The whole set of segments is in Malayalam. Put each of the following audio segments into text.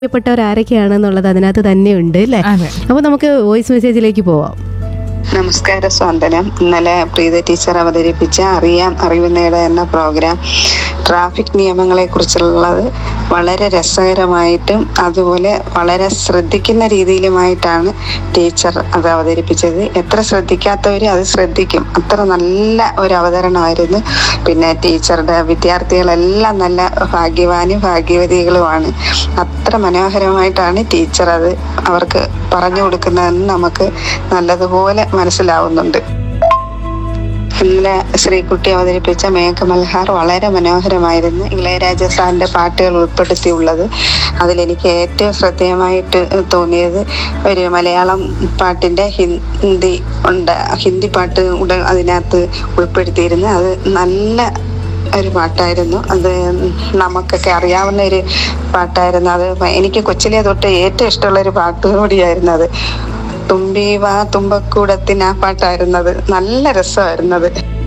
പ്രിയപ്പെട്ടവർ ആരൊക്കെയാണെന്നുള്ളത് അതിനകത്ത് തന്നെ ഉണ്ട് അല്ലേ അതെ അപ്പോൾ നമുക്ക് വോയിസ് മെസ്സേജിലേക്ക് പോവാം നമസ്കാരം സ്വാന്തനം ഇന്നലെ പ്രീത ടീച്ചർ അവതരിപ്പിച്ച അറിയാം അറിവ് നേടുക എന്ന പ്രോഗ്രാം ട്രാഫിക് നിയമങ്ങളെ കുറിച്ചുള്ളത് വളരെ രസകരമായിട്ടും അതുപോലെ വളരെ ശ്രദ്ധിക്കുന്ന രീതിയിലുമായിട്ടാണ് ടീച്ചർ അത് അവതരിപ്പിച്ചത് എത്ര ശ്രദ്ധിക്കാത്തവർ അത് ശ്രദ്ധിക്കും അത്ര നല്ല ഒരു അവതരണമായിരുന്നു പിന്നെ ടീച്ചറുടെ വിദ്യാർത്ഥികളെല്ലാം നല്ല ഭാഗ്യവാനും ഭാഗ്യവതികളുമാണ് അത്ര മനോഹരമായിട്ടാണ് ടീച്ചർ അത് അവർക്ക് പറഞ്ഞു കൊടുക്കുന്നതെന്ന് നമുക്ക് നല്ലതുപോലെ മനസ്സിലാവുന്നുണ്ട് ഇന്നലെ ശ്രീകുട്ടി അവതരിപ്പിച്ച മേഘമൽഹാർ വളരെ മനോഹരമായിരുന്നു ഇളയരാജ സാറിന്റെ പാട്ടുകൾ ഉൾപ്പെടുത്തിയുള്ളത് അതിലെനിക്ക് ഏറ്റവും ശ്രദ്ധേയമായിട്ട് തോന്നിയത് ഒരു മലയാളം പാട്ടിന്റെ ഹിന്ദി ഉണ്ട് ഹിന്ദി പാട്ട് കൂടെ അതിനകത്ത് ഉൾപ്പെടുത്തിയിരുന്നു അത് നല്ല ഒരു പാട്ടായിരുന്നു അത് നമുക്കൊക്കെ അറിയാവുന്ന ഒരു പാട്ടായിരുന്നു അത് എനിക്ക് കൊച്ചിലെ തൊട്ട് ഏറ്റവും ഇഷ്ടമുള്ള ഒരു പാട്ട് കൂടിയായിരുന്നു അത് തുമ്പി വാ തുമ്പക്കൂടത്തിന് ആ പാട്ടായിരുന്നത് നല്ല രസമായിരുന്നത്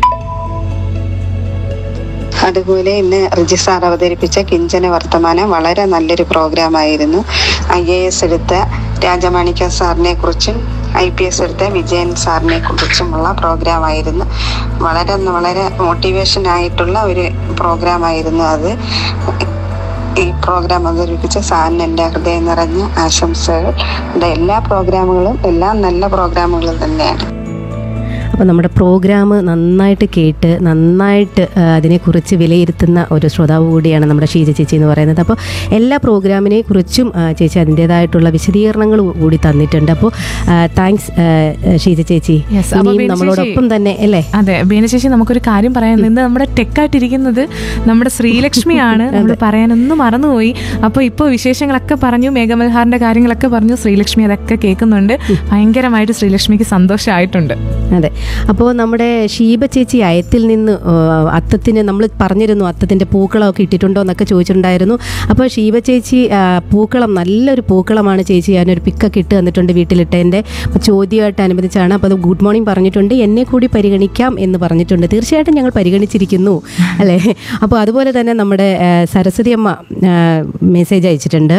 അതുപോലെ ഇന്ന് റിജി സാർ അവതരിപ്പിച്ച കിഞ്ചന വർത്തമാനം വളരെ നല്ലൊരു പ്രോഗ്രാം ആയിരുന്നു ഐ എ എസ് എടുത്ത രാജമാണിക്യ സാറിനെ കുറിച്ചും ഐ പി എസ് എടുത്ത വിജയൻ സാറിനെ കുറിച്ചുമുള്ള പ്രോഗ്രാം ആയിരുന്നു വളരെ വളരെ മോട്ടിവേഷൻ ആയിട്ടുള്ള ഒരു പ്രോഗ്രാം ആയിരുന്നു അത് ഈ പ്രോഗ്രാം അവതരിപ്പിച്ച സാറിന് എൻ്റെ ഹൃദയം നിറഞ്ഞ ആശംസകൾ എൻ്റെ എല്ലാ പ്രോഗ്രാമുകളും എല്ലാം നല്ല പ്രോഗ്രാമുകൾ തന്നെയാണ് അപ്പോൾ നമ്മുടെ പ്രോഗ്രാം നന്നായിട്ട് കേട്ട് നന്നായിട്ട് ആ, അതിനെക്കുറിച്ച് വിലയിരുത്തുന്ന ഒരു ശ്രോതാവ് കൂടിയാണ് നമ്മുടെ ഷീജ ചേച്ചി എന്ന് പറയുന്നത് അപ്പോൾ എല്ലാ പ്രോഗ്രാമിനെ കുറിച്ചും ആ, ചേച്ചി അതിൻ്റേതായിട്ടുള്ള വിശദീകരണങ്ങൾ കൂടി തന്നിട്ടുണ്ട് അപ്പോൾ താങ്ക്സ് ഷീജ ചേച്ചി Yes, അപ്പോൾ ഇനിയും ബിനു നമ്മളോടൊപ്പം തന്നെ അല്ലേ അതെ ബീനശേഷി നമുക്കൊരു കാര്യം പറയാൻ ഇന്ന് നമ്മുടെ ടെക്കായിട്ടിരിക്കുന്നത് നമ്മുടെ ശ്രീലക്ഷ്മിയാണ് നമ്മൾ പറയാനൊന്നും മറന്നുപോയി അപ്പോൾ ഇപ്പോൾ വിശേഷങ്ങളൊക്കെ പറഞ്ഞു മേഘമൽഹാറിന്റെ കാര്യങ്ങളൊക്കെ പറഞ്ഞു ശ്രീലക്ഷ്മി അതൊക്കെ കേൾക്കുന്നുണ്ട് ഭയങ്കരമായിട്ട് ശ്രീലക്ഷ്മിക്ക് സന്തോഷമായിട്ടുണ്ട് അതെ അപ്പോൾ നമ്മുടെ ഷീബ ചേച്ചി അയത്തിൽ നിന്ന് ആ, അത്തത്തിന് നമ്മൾ പറഞ്ഞിരുന്നു അത്തത്തിൻ്റെ പൂക്കളമൊക്കെ ഇട്ടിട്ടുണ്ടോ എന്നൊക്കെ ചോദിച്ചിട്ടുണ്ടായിരുന്നു അപ്പോൾ ഷീബ ചേച്ചി ആ, പൂക്കളം നല്ലൊരു പൂക്കളമാണ് ചേച്ചി ഞാനൊരു പിക്കൊക്കെ ഇട്ട് തന്നിട്ടുണ്ട് വീട്ടിലിട്ടതിൻ്റെ അപ്പോൾ ചോദ്യമായിട്ട് അനുബന്ധിച്ചാണ് അപ്പോൾ അത് ഗുഡ് മോർണിംഗ് പറഞ്ഞിട്ടുണ്ട് എന്നെ കൂടി പരിഗണിക്കാം എന്ന് പറഞ്ഞിട്ടുണ്ട് തീർച്ചയായിട്ടും ഞങ്ങൾ പരിഗണിച്ചിരിക്കുന്നു അല്ലേ അപ്പോൾ അതുപോലെ തന്നെ നമ്മുടെ ആ, സരസ്വതി അമ്മ മെസ്സേജ് അയച്ചിട്ടുണ്ട്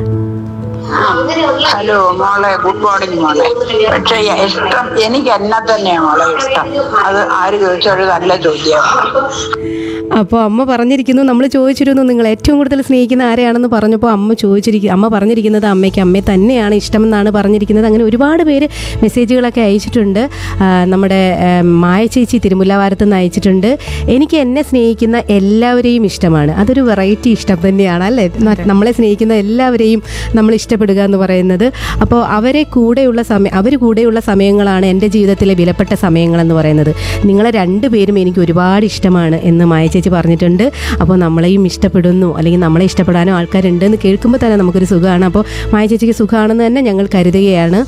ഹലോ മോളെ ഗുഡ് മോർണിംഗ് മോളെ പക്ഷെ ഇഷ്ടം എനിക്ക് എന്നെ തന്നെയാണ് മോളെ ഇഷ്ടം അത് ആര് ചോദിച്ചാലും നല്ല ചോദ്യമാണ് അപ്പോൾ അമ്മ പറഞ്ഞിരിക്കുന്നു നമ്മൾ ചോദിച്ചിരുന്നു നിങ്ങൾ ഏറ്റവും കൂടുതൽ സ്നേഹിക്കുന്ന ആരെയാണെന്ന് പറഞ്ഞപ്പോൾ അമ്മ ചോദിച്ചിരിക്കും അമ്മ പറഞ്ഞിരിക്കുന്നത് അമ്മയ്ക്ക് അമ്മയെ തന്നെയാണ് ഇഷ്ടമെന്നാണ് പറഞ്ഞിരിക്കുന്നത് അങ്ങനെ ഒരുപാട് പേര് മെസ്സേജുകളൊക്കെ അയച്ചിട്ടുണ്ട് ആ, നമ്മുടെ ആ, മായ ചേച്ചി തിരുമുല്ലവാരത്ത് നിന്ന് അയച്ചിട്ടുണ്ട് എനിക്ക് എന്നെ സ്നേഹിക്കുന്ന എല്ലാവരെയും ഇഷ്ടമാണ് അതൊരു വെറൈറ്റി ഇഷ്ടം തന്നെയാണ് അല്ലേ ന- നമ്മളെ സ്നേഹിക്കുന്ന എല്ലാവരെയും നമ്മൾ ഇഷ്ടപ്പെടുക എന്ന് പറയുന്നത് അപ്പോൾ അവരെ കൂടെയുള്ള സമയം അവർ കൂടെയുള്ള സമയങ്ങളാണ് എൻ്റെ ജീവിതത്തിലെ വിലപ്പെട്ട സമയങ്ങളെന്ന് പറയുന്നത് നിങ്ങളെ രണ്ടുപേരും എനിക്ക് ഒരുപാട് ഇഷ്ടമാണ് എന്ന് മായ ചേച്ചി പറഞ്ഞിട്ടുണ്ട് അപ്പോൾ നമ്മളെയും ഇഷ്ടപ്പെടുന്നു അല്ലെങ്കിൽ നമ്മളെ ഇഷ്ടപ്പെടാനും ആൾക്കാരുണ്ട് എന്ന് കേൾക്കുമ്പോൾ തന്നെ നമുക്കൊരു സുഖമാണ് അപ്പോൾ മായ ചേച്ചിക്ക് സുഖമാണെന്ന് തന്നെ ഞങ്ങൾ കരുതുകയാണ്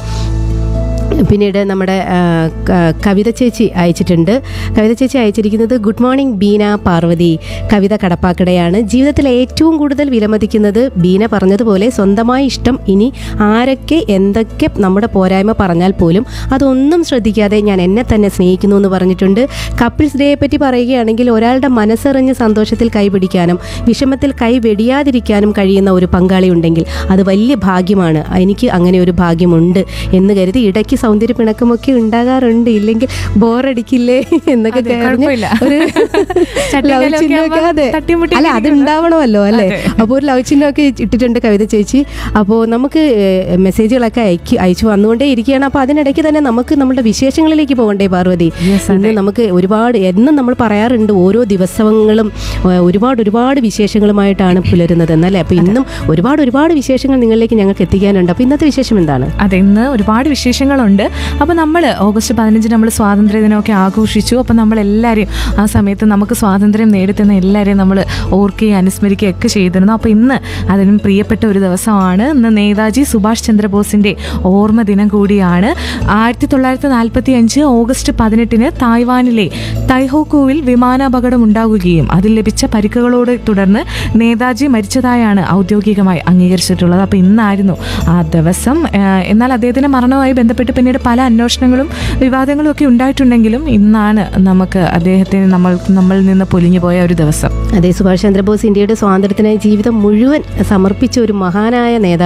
പിന്നീട് നമ്മുടെ ആ, ക- കവിത ചേച്ചി അയച്ചിട്ടുണ്ട് കവിത ചേച്ചി അയച്ചിരിക്കുന്നത് ഗുഡ് മോർണിംഗ് ബീന പാർവതി കവിത കടപ്പാക്കടയാണ് ജീവിതത്തിൽ ഏറ്റവും കൂടുതൽ വിലമതിക്കുന്നത് ബീന പറഞ്ഞതുപോലെ സ്വന്തമായി ഇഷ്ടം ഇനി ആരൊക്കെ എന്തൊക്കെ നമ്മുടെ പോരായ്മ പറഞ്ഞാൽ പോലും അതൊന്നും ശ്രദ്ധിക്കാതെ ഞാൻ എന്നെ തന്നെ സ്നേഹിക്കുന്നു എന്ന് പറഞ്ഞിട്ടുണ്ട് കപ്പിൾസ് ഡേയെ പറ്റി പറയുകയാണെങ്കിൽ ഒരാളുടെ മനസ്സറിഞ്ഞ് സന്തോഷത്തിൽ കൈപിടിക്കാനും വിഷമത്തിൽ കൈ വെടിയാതിരിക്കാനും കഴിയുന്ന ഒരു പങ്കാളി ഉണ്ടെങ്കിൽ അത് വലിയ ഭാഗ്യമാണ് എനിക്ക് അങ്ങനെ ഒരു ഭാഗ്യമുണ്ട് എന്ന് കരുതി ഇടയ്ക്ക് സൗന്ദര്യ പിണക്കമൊക്കെ ഉണ്ടാകാറുണ്ട് ഇല്ലെങ്കിൽ ബോറടിക്കില്ലേ എന്നൊക്കെ അതെ, പറഞ്ഞ് കുഴപ്പമില്ല. ഒരു ചട്ടിയിലൊക്കെ ലവ് ചിഹ്നമൊക്കെ ആവുമ്പോ അതെ തട്ടിമുട്ടി അല്ല അത് ഉണ്ടാവണമല്ലോ അല്ലേ അതെ. അപ്പോൾ ഒരു ലവ് ചിഹ്നമൊക്കെ ഇട്ടിട്ടുണ്ട് കവിത ചേച്ചി അപ്പോൾ നമുക്ക് ഏഹ്, മെസ്സേജുകളൊക്കെ അയക്കി അയച്ചു വന്നുകൊണ്ടേ ഇരിക്കുകയാണ് അപ്പോൾ അതിനിടയ്ക്ക് തന്നെ നമുക്ക് നമ്മുടെ വിശേഷങ്ങളിലേക്ക് പോകണ്ടേ പാർവതി Yes, ഇന്ന് അതെ. നമുക്ക് ഒരുപാട് എന്നും നമ്മൾ പറയാറുണ്ട് ഓരോ ദിവസങ്ങളും ഏഹ്, ഒരുപാട് ഒരുപാട് വിശേഷങ്ങളുമായിട്ടാണ് പുലരുന്നത് എന്നല്ലേ അപ്പോൾ ഇന്നും ഒരുപാട് ഒരുപാട് വിശേഷങ്ങൾ നിങ്ങളിലേക്ക് ഞങ്ങൾക്ക് എത്തിക്കാനുണ്ട് അപ്പോൾ ഇന്നത്തെ വിശേഷം എന്താണ് അതെ ഇന്ന് ഒരുപാട് വിശേഷങ്ങളുണ്ട് അപ്പോൾ നമ്മൾ ഓഗസ്റ്റ് പതിനഞ്ചിന് നമ്മൾ സ്വാതന്ത്ര്യ ദിനമൊക്കെ ആഘോഷിച്ചു അപ്പോൾ നമ്മളെല്ലാവരെയും ആ സമയത്ത് നമുക്ക് സ്വാതന്ത്ര്യം നേടിത്തന്ന എല്ലാവരെയും നമ്മൾ ഓർക്കുകയും അനുസ്മരിക്കുകയും ഒക്കെ ചെയ്തിരുന്നു അപ്പോൾ ഇന്ന് അതിനും പ്രിയപ്പെട്ട ഒരു ദിവസമാണ് ഇന്ന് നേതാജി സുഭാഷ് ചന്ദ്രബോസിൻ്റെ ഓർമ്മ ദിനം കൂടിയാണ് ആയിരത്തി തൊള്ളായിരത്തി നാൽപ്പത്തി അഞ്ച് ഓഗസ്റ്റ് പതിനെട്ടിന് തായ്വാനിലെ തൈഹോക്കുവിൽ വിമാനാപകടം ഉണ്ടാകുകയും അതിൽ ലഭിച്ച പരിക്കുകളോട് തുടർന്ന് നേതാജി മരിച്ചതായാണ് ഔദ്യോഗികമായി അംഗീകരിച്ചിട്ടുള്ളത് അപ്പോൾ ഇന്നായിരുന്നു ആ ദിവസം ആ, എന്നാൽ അദ്ദേഹത്തിന്റെ മരണവുമായി ബന്ധപ്പെട്ട് പിന്നെ പിന്നീട് പല അന്വേഷണങ്ങളും വിവാദങ്ങളും ഒക്കെ ഉണ്ടായിട്ടുണ്ടെങ്കിലും ഇന്നാണ് നമുക്ക് അദ്ദേഹത്തിന് നമ്മൾ നമ്മളിൽ നിന്ന് പൊലിഞ്ഞു പോയ ഒരു ദിവസം അതെ സുഭാഷ് ചന്ദ്രബോസ് ഇന്ത്യയുടെ സ്വാതന്ത്ര്യത്തിനായി ജീവിതം മുഴുവൻ സമർപ്പിച്ച ഒരു മഹാനായ നേതാവ്